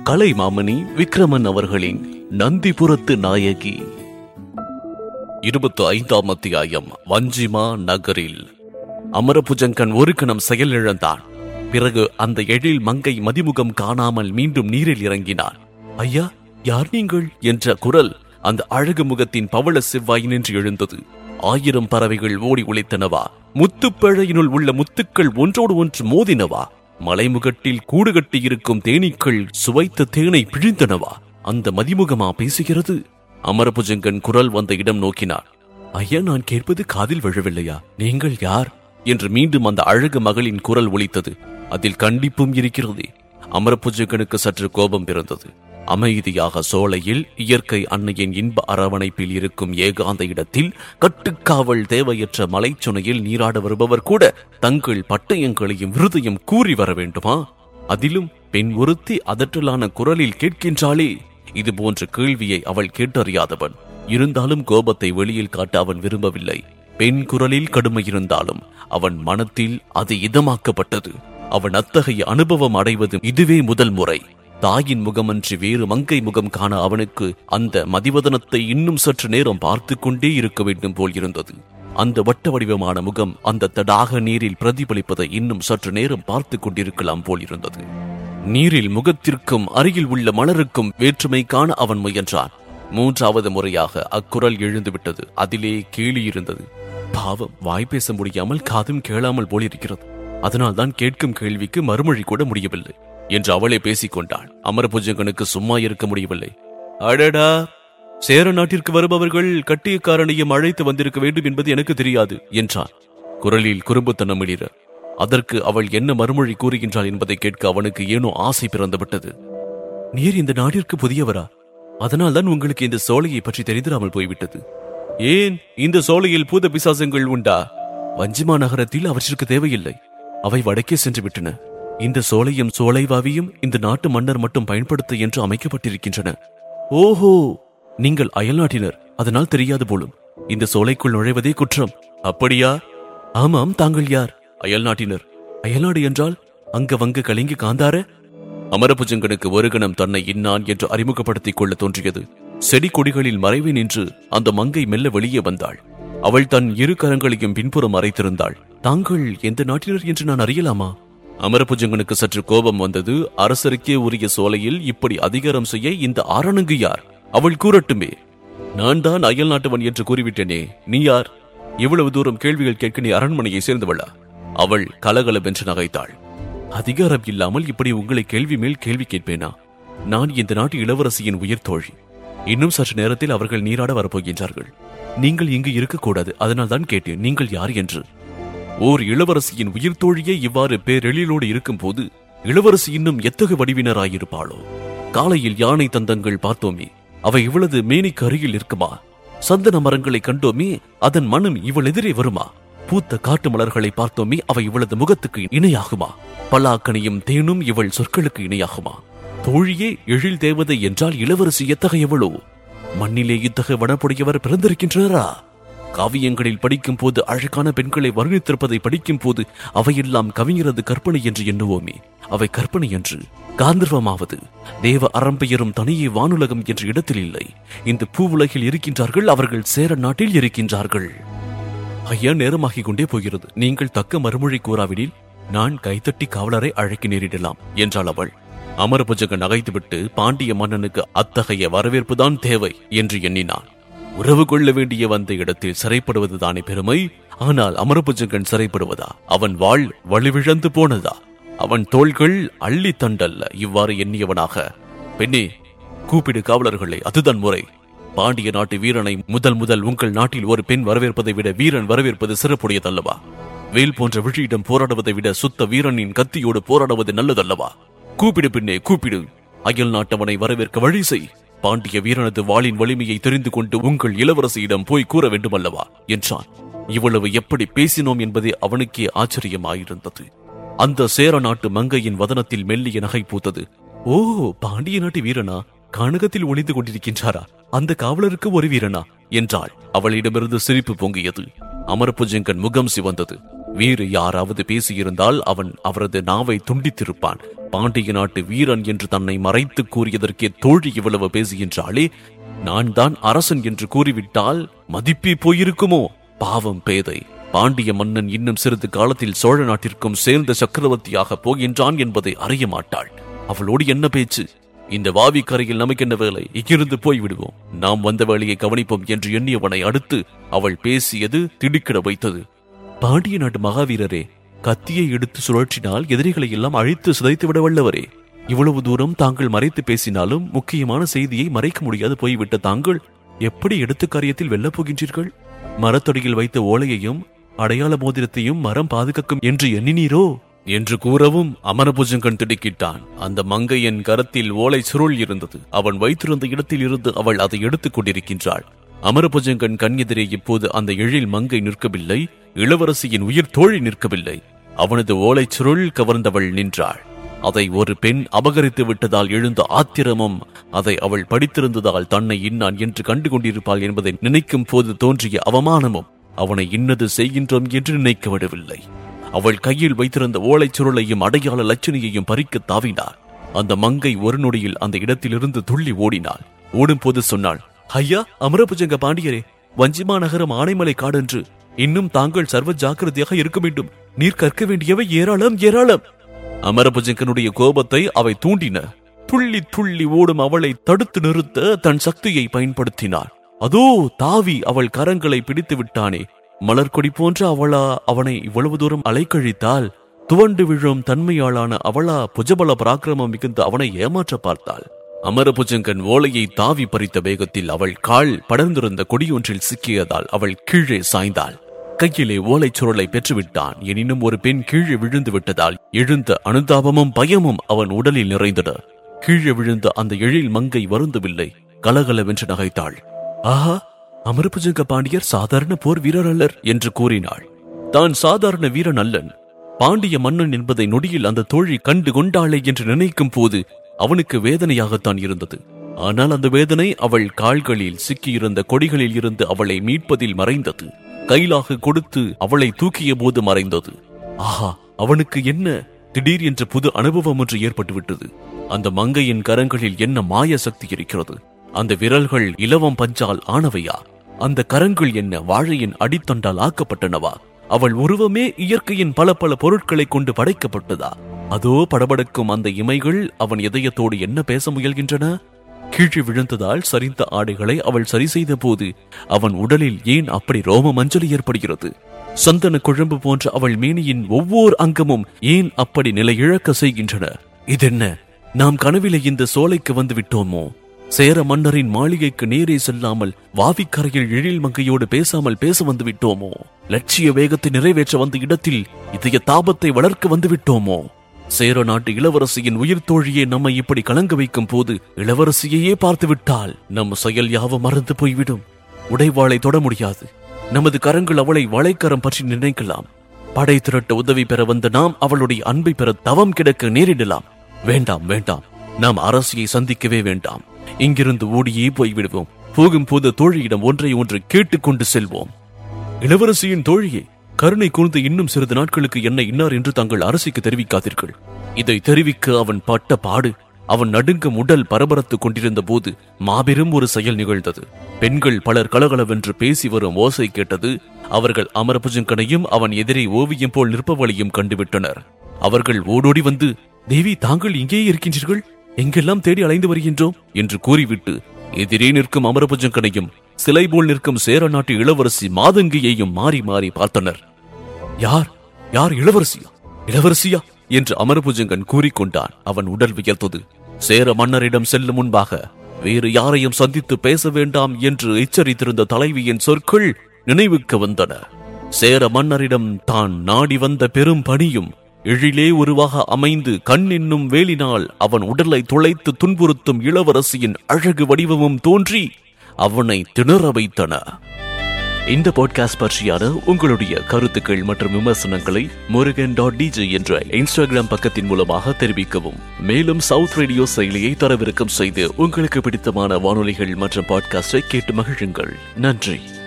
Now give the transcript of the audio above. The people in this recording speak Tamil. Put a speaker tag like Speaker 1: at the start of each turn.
Speaker 1: கலைமாமணி விக்ரமன் அவர்களின் நந்திபுரத்து நாயகி இருபத்து ஐந்தாம் அத்தியாயம் வஞ்சிமா நகரில் அமரபுஜங்கன் ஒரு கணம் செயலிழந்தான் பிறகு அந்த எழில் மங்கை மதிமுகம் காணாமல் மீண்டும் நீரில் இறங்கினார் ஐயா யார் நீங்கள் என்ற குரல் அந்த அழகு முகத்தின் பவள செவ்வாய் நின்று எழுந்தது ஆயிரம் பறவைகள் ஓடி ஒளித்தனவா முத்துப்பழையினுள் உள்ள முத்துக்கள் ஒன்றோடு ஒன்று மோதினவா மலைமுகட்டில் கூடு கட்டியிருக்கும் தேனீக்கள் சுவைத்த தேனை பிழிந்தனவா அந்த மதிமுகமா பேசுகிறது அமரபுஜங்கன் குரல் வந்த இடம் நோக்கினார் ஐயா நான் கேட்பது காதில் விழவில்லையா நீங்கள் யார் என்று மீண்டும் அந்த அழகு மகளின் குரல் ஒலித்தது அதில் கண்டிப்பும் இருக்கிறது அமரபுஜங்கனுக்கு சற்று கோபம் பிறந்தது அமைதியாக சோலையில் இயற்கை அன்னையின் இன்ப அரவணைப்பில் இருக்கும் ஏகாந்த இடத்தில் கட்டுக்காவல் தேவையற்ற மலைச்சுனையில் நீராட வருபவர் கூட தங்கள் பட்டயங்களையும் விருதையும் கூறி வர வேண்டுமா அதிலும் பெண் ஒருத்தி அதற்றலான குரலில் கேட்கின்றாளே இது போன்ற கேள்வியை அவள் கேட்டறியாதவன் இருந்தாலும் கோபத்தை வெளியில் காட்ட அவன் விரும்பவில்லை பெண் குரலில் கடுமை இருந்தாலும் அவன் மனத்தில் அது இதமாக்கப்பட்டது அவன் அத்தகைய அனுபவம் அடைவது இதுவே முதல் முறை தாயின் முகமன்றி வேறு மங்கை முகம் காண அவனுக்கு அந்த மதிவதனத்தை இன்னும் சற்று நேரம் பார்த்து கொண்டே இருக்க வேண்டும் போல் இருந்தது அந்த வட்ட வடிவமான முகம் அந்த தடாக நீரில் பிரதிபலிப்பதை இன்னும் சற்று நேரம் பார்த்து கொண்டிருக்கலாம் போல் இருந்தது நீரில் முகத்திற்கும் அருகில் உள்ள மலருக்கும் வேற்றுமை காண அவன் முயன்றான் மூன்றாவது முறையாக அக்குரல் எழுந்துவிட்டது அதிலே கேலி இருந்தது பாவம் வாய் பேச முடியாமல் காதும் கேளாமல் போலிருக்கிறது அதனால்தான் கேட்கும் கேள்விக்கு மறுமொழி கூட முடியவில்லை என்று அவளே பேசிக் கொண்டாள் அமரபுஜங்கனுக்கு சும்மா இருக்க முடியவில்லை அடடா சேர நாட்டிற்கு வருபவர்கள் கட்டியக்காரனையும் அழைத்து வந்திருக்க வேண்டும் என்பது எனக்கு தெரியாது என்றான் குரலில் குறும்புத்தனம் இடிற அதற்கு அவள் என்ன மறுமொழி கூறுகின்றாள் என்பதை கேட்க அவனுக்கு ஏனோ ஆசை பிறந்துவிட்டது நீர் இந்த நாட்டிற்கு புதியவரா அதனால்தான் உங்களுக்கு இந்த சோலையை பற்றி தெரிந்திராமல் போய்விட்டது ஏன் இந்த சோலையில் பூத பிசாசங்கள் உண்டா வஞ்சிமா நகரத்தில் அவற்றிற்கு தேவையில்லை அவை வடக்கே சென்று விட்டன இந்த சோலையும் சோலைவாவியும் இந்த நாட்டு மன்னர் மட்டும் பயன்படுத்த என்று அமைக்கப்பட்டிருக்கின்றன ஓஹோ நீங்கள் அயல்நாட்டினர் அதனால் தெரியாது போலும் இந்த சோலைக்குள் நுழைவதே குற்றம் அப்படியா ஆமாம் தாங்கள் யார் அயல்நாட்டினர் அயல்நாடு என்றால் அங்க வங்க கலிங்கி காந்தார அமரபுஜங்கனுக்கு ஒரு கணம் தன்னை இன்னான் என்று அறிமுகப்படுத்திக் கொள்ள தோன்றியது செடி கொடிகளில் மறைவே நின்று அந்த மங்கை மெல்ல வெளியே வந்தாள் அவள் தன் இரு கரங்களையும் பின்புறம் மறைத்திருந்தாள் தாங்கள் எந்த நாட்டினர் என்று நான் அறியலாமா அமரபுஜங்கனுக்கு சற்று கோபம் வந்தது அரசருக்கே உரிய சோலையில் இப்படி அதிகாரம் செய்ய இந்த ஆரணங்கு யார் அவள் கூறட்டுமே நான் தான் அயல் நாட்டவன் என்று கூறிவிட்டேனே நீ யார் இவ்வளவு தூரம் கேள்விகள் கேட்க நீ அரண்மனையை சேர்ந்தவளா அவள் கலகலவென்று நகைத்தாள் அதிகாரம் இல்லாமல் இப்படி உங்களை கேள்வி மேல் கேள்வி கேட்பேனா நான் இந்த நாட்டு இளவரசியின் உயிர் தோழி இன்னும் சற்று நேரத்தில் அவர்கள் நீராட வரப்போகின்றார்கள் நீங்கள் இங்கு இருக்கக்கூடாது அதனால் தான் கேட்டேன் நீங்கள் யார் என்று ஓர் இளவரசியின் உயிர் தோழியே இவ்வாறு பேரெழிலோடு இருக்கும்போது இளவரசி இன்னும் எத்தகு வடிவினராயிருப்பாளோ காலையில் யானை தந்தங்கள் பார்த்தோமே அவை இவளது மேனிக்கு அருகில் இருக்குமா சந்தன மரங்களை கண்டோமே அதன் மனம் இவள் எதிரே வருமா பூத்த காட்டு மலர்களை பார்த்தோமே அவை இவளது முகத்துக்கு இணையாகுமா பல்லாக்கனியும் தேனும் இவள் சொற்களுக்கு இணையாகுமா தோழியே எழில் தேவதை என்றால் இளவரசி எத்தகையவளோ மண்ணிலே இத்தகைய வனப்புடையவர் பிறந்திருக்கின்றாரா காவியங்களில் படிக்கும் போது அழகான பெண்களை வர்ணித்திருப்பதை படிக்கும் போது அவையெல்லாம் கவிஞரது கற்பனை என்று எண்ணுவோமே அவை கற்பனை என்று காந்தர்வமாவது தேவ அறம்பெயரும் தனியே வானுலகம் என்ற இடத்தில் இல்லை இந்த பூவுலகில் இருக்கின்றார்கள் அவர்கள் சேர நாட்டில் இருக்கின்றார்கள் ஐயா நேரமாகிக் கொண்டே போகிறது நீங்கள் தக்க மறுமொழி கூறாவிடில் நான் கைத்தட்டி காவலரை அழைக்க நேரிடலாம் என்றாள் அவள் அமரபுஜகன் நகைத்துவிட்டு பாண்டிய மன்னனுக்கு அத்தகைய வரவேற்புதான் தேவை என்று எண்ணினான் உறவு கொள்ள வேண்டிய வந்த இடத்தில் சிறைப்படுவதுதானே பெருமை ஆனால் அமரபுஜகன் சிறைப்படுவதா அவன் வாழ் வலுவிழந்து போனதா அவன் தோள்கள் அள்ளி தண்டல்ல இவ்வாறு எண்ணியவனாக பெண்ணே கூப்பிடு காவலர்களை அதுதான் முறை பாண்டிய நாட்டு வீரனை முதல் முதல் உங்கள் நாட்டில் ஒரு பெண் வரவேற்பதை விட வீரன் வரவேற்பது சிறப்புடையதல்லவா வேல் போன்ற விழியிடம் போராடுவதை விட சுத்த வீரனின் கத்தியோடு போராடுவது நல்லதல்லவா கூப்பிடு பின்னே கூப்பிடு அயல் நாட்டவனை வரவேற்க வழி செய் பாண்டிய வீரனது வாளின் வலிமையை தெரிந்து கொண்டு உங்கள் இளவரசியிடம் போய் கூற வேண்டுமல்லவா என்றான் இவ்வளவு எப்படி பேசினோம் என்பதே அவனுக்கே ஆச்சரியமாயிருந்தது அந்த சேர நாட்டு மங்கையின் வதனத்தில் மெல்லிய நகை பூத்தது ஓ பாண்டிய நாட்டு வீரனா கனகத்தில் ஒளிந்து கொண்டிருக்கின்றாரா அந்த காவலருக்கு ஒரு வீரனா என்றாள் அவளிடமிருந்து சிரிப்பு பொங்கியது அமரபுஜங்கன் முகம் சிவந்தது வேறு யாராவது பேசியிருந்தால் அவன் அவரது நாவை துண்டித்திருப்பான் பாண்டிய நாட்டு வீரன் என்று தன்னை மறைத்து கூறியதற்கே தோழி இவ்வளவு பேசுகின்றாளே நான் தான் அரசன் என்று கூறிவிட்டால் மதிப்பே போயிருக்குமோ பாவம் பேதை பாண்டிய மன்னன் இன்னும் சிறிது காலத்தில் சோழ நாட்டிற்கும் சேர்ந்த சக்கரவர்த்தியாக போகின்றான் என்பதை அறிய மாட்டாள் அவளோடு என்ன பேச்சு இந்த வாவி கரையில் நமக்கு என்ன வேலை இங்கிருந்து போய் விடுவோம் நாம் வந்த வேலையை கவனிப்போம் என்று எண்ணியவனை அடுத்து அவள் பேசியது திடுக்கிட வைத்தது பாண்டிய நாட்டு மகாவீரரே கத்தியை எடுத்து சுழற்றினால் எதிரிகளை எல்லாம் அழித்து சிதைத்து விட வல்லவரே இவ்வளவு தூரம் தாங்கள் மறைத்து பேசினாலும் முக்கியமான செய்தியை மறைக்க முடியாது போய்விட்ட தாங்கள் எப்படி எடுத்த காரியத்தில் வெல்லப் போகின்றீர்கள் மரத்தொடியில் வைத்த ஓலையையும் அடையாள மோதிரத்தையும் மரம் பாதுகாக்கும் என்று எண்ணினீரோ என்று கூறவும் அமரபுஜங்கன் திடுக்கிட்டான் அந்த மங்கையின் கரத்தில் ஓலை சுருள் இருந்தது அவன் வைத்திருந்த இடத்தில் இருந்து அவள் அதை எடுத்துக் கொண்டிருக்கின்றாள் அமரபுஜங்கன் கண் எதிரே இப்போது அந்த எழில் மங்கை நிற்கவில்லை இளவரசியின் உயிர் தோழி நிற்கவில்லை அவனது ஓலைச் சுருள் கவர்ந்தவள் நின்றாள் அதை ஒரு பெண் அபகரித்து விட்டதால் எழுந்த ஆத்திரமும் அதை அவள் படித்திருந்ததால் தன்னை இன்னான் என்று கண்டு கொண்டிருப்பாள் என்பதை நினைக்கும் போது தோன்றிய அவமானமும் அவனை இன்னது செய்கின்றோம் என்று நினைக்க விடவில்லை அவள் கையில் வைத்திருந்த ஓலைச் சுருளையும் அடையாள லட்சணியையும் பறிக்க தாவினாள் அந்த மங்கை ஒரு நொடியில் அந்த இடத்திலிருந்து துள்ளி ஓடினாள் ஓடும்போது சொன்னாள் ஐயா அமரபுஜங்க பாண்டியரே வஞ்சிமா நகரம் ஆனைமலை காடென்று இன்னும் தாங்கள் சர்வ ஜாக்கிரதையாக இருக்க வேண்டும் நீர் கற்க வேண்டியவை ஏராளம் ஏராளம் அமரபுஜங்கனுடைய கோபத்தை அவை தூண்டின துள்ளி துள்ளி ஓடும் அவளை தடுத்து நிறுத்த தன் சக்தியை பயன்படுத்தினார் அதோ தாவி அவள் கரங்களை பிடித்து விட்டானே மலர்கொடி போன்ற அவளா அவனை இவ்வளவு தூரம் அலைக்கழித்தால் துவண்டு விழும் தன்மையாளான அவளா புஜபல பராக்கிரமம் மிகுந்த அவனை ஏமாற்ற பார்த்தாள் அமரபுஜங்கன் ஓலையை தாவி பறித்த வேகத்தில் அவள் கால் படர்ந்திருந்த கொடியொன்றில் சிக்கியதால் அவள் கீழே சாய்ந்தாள் கையிலே ஓலைச் சுருளை பெற்றுவிட்டான் எனினும் ஒரு பெண் கீழே விழுந்து விட்டதால் எழுந்த அனுதாபமும் பயமும் அவன் உடலில் நிறைந்தன கீழே விழுந்த அந்த எழில் மங்கை வருந்தவில்லை கலகலவென்று நகைத்தாள் ஆஹா அமரபுஜங்க பாண்டியர் சாதாரண போர் வீரர் அல்லர் என்று கூறினாள் தான் சாதாரண வீரன் அல்லன் பாண்டிய மன்னன் என்பதை நொடியில் அந்த தோழி கண்டு கொண்டாளே என்று நினைக்கும் போது அவனுக்கு வேதனையாகத்தான் இருந்தது ஆனால் அந்த வேதனை அவள் கால்களில் சிக்கியிருந்த கொடிகளில் இருந்து அவளை மீட்பதில் மறைந்தது கையிலாக கொடுத்து அவளை தூக்கிய போது மறைந்தது ஆஹா அவனுக்கு என்ன திடீர் என்ற புது அனுபவம் ஒன்று ஏற்பட்டுவிட்டது அந்த மங்கையின் கரங்களில் என்ன மாய சக்தி இருக்கிறது அந்த விரல்கள் இலவம் பஞ்சால் ஆனவையா அந்த கரங்கள் என்ன வாழையின் அடித்தொண்டால் ஆக்கப்பட்டனவா அவள் உருவமே இயற்கையின் பல பல பொருட்களை கொண்டு படைக்கப்பட்டதா அதோ படபடக்கும் அந்த இமைகள் அவன் இதயத்தோடு என்ன பேச முயல்கின்றன கீழே விழுந்ததால் சரிந்த ஆடைகளை அவள் சரி செய்த போது அவன் உடலில் ஏன் அப்படி ரோம மஞ்சள் ஏற்படுகிறது சந்தன குழம்பு போன்ற அவள் மேனியின் ஒவ்வொரு அங்கமும் ஏன் அப்படி நிலை இழக்க செய்கின்றன இதென்ன நாம் கனவிலே இந்த சோலைக்கு வந்து விட்டோமோ சேர மன்னரின் மாளிகைக்கு நேரே செல்லாமல் வாவிக்கரையில் எழில் மங்கையோடு பேசாமல் பேச வந்து விட்டோமோ லட்சிய வேகத்தை நிறைவேற்ற வந்த இடத்தில் இதய தாபத்தை வளர்க்க வந்து விட்டோமோ சேர நாட்டு இளவரசியின் உயிர் தோழியே நம்மை இப்படி கலங்க வைக்கும் போது இளவரசியையே பார்த்து விட்டால் நம் செயல் யாவும் மறந்து போய்விடும் உடைவாளை தொட முடியாது நமது கரங்கள் அவளை வளைக்கரம் பற்றி நினைக்கலாம் படை திரட்ட உதவி பெற வந்த நாம் அவளுடைய அன்பை பெற தவம் கிடக்க நேரிடலாம் வேண்டாம் வேண்டாம் நாம் அரசியை சந்திக்கவே வேண்டாம் இங்கிருந்து ஓடியே போய்விடுவோம் போகும்போது தோழியிடம் ஒன்றை ஒன்று கேட்டுக்கொண்டு செல்வோம் இளவரசியின் தோழியே கருணை கூர்ந்து இன்னும் சிறிது நாட்களுக்கு என்ன இன்னார் என்று தங்கள் அரசிக்கு தெரிவிக்காதீர்கள் இதை தெரிவிக்க அவன் பட்ட பாடு அவன் நடுங்கும் உடல் பரபரத்துக் கொண்டிருந்த போது மாபெரும் ஒரு செயல் நிகழ்ந்தது பெண்கள் பலர் கலகலவென்று பேசி வரும் ஓசை கேட்டது அவர்கள் அமரபுஜங்கனையும் அவன் எதிரே ஓவியம் போல் நிற்பவளையும் கண்டுவிட்டனர் அவர்கள் ஓடோடி வந்து தேவி தாங்கள் இங்கே இருக்கின்றீர்கள் எங்கெல்லாம் தேடி அலைந்து வருகின்றோம் என்று கூறிவிட்டு எதிரே நிற்கும் அமரபுஜங்கனையும் சிலை போல் நிற்கும் சேர நாட்டு இளவரசி மாதங்கியையும் மாறி மாறி பார்த்தனர் யார் யார் இளவரசியா இளவரசியா என்று அமரபுஜங்கன் கூறிக்கொண்டான் அவன் உடல் வியர்த்தது சேர மன்னரிடம் செல்லும் முன்பாக வேறு யாரையும் சந்தித்து பேச வேண்டாம் என்று எச்சரித்திருந்த தலைவியின் சொற்கள் நினைவுக்கு வந்தன சேர மன்னரிடம் தான் நாடி வந்த பெரும் பணியும் எழிலே உருவாக அமைந்து கண் என்னும் வேலினால் அவன் உடலை துளைத்து துன்புறுத்தும் இளவரசியின் அழகு வடிவமும் தோன்றி அவனை திணற வைத்தன இந்த பாட்காஸ்ட் பற்றியான உங்களுடைய கருத்துக்கள் மற்றும் விமர்சனங்களை முருகன் டாட் டிஜே என்ற இன்ஸ்டாகிராம் பக்கத்தின் மூலமாக தெரிவிக்கவும் மேலும் சவுத் ரேடியோ செயலியை தரவிறக்கம் செய்து உங்களுக்கு பிடித்தமான வானொலிகள் மற்றும் பாட்காஸ்டை கேட்டு மகிழுங்கள் நன்றி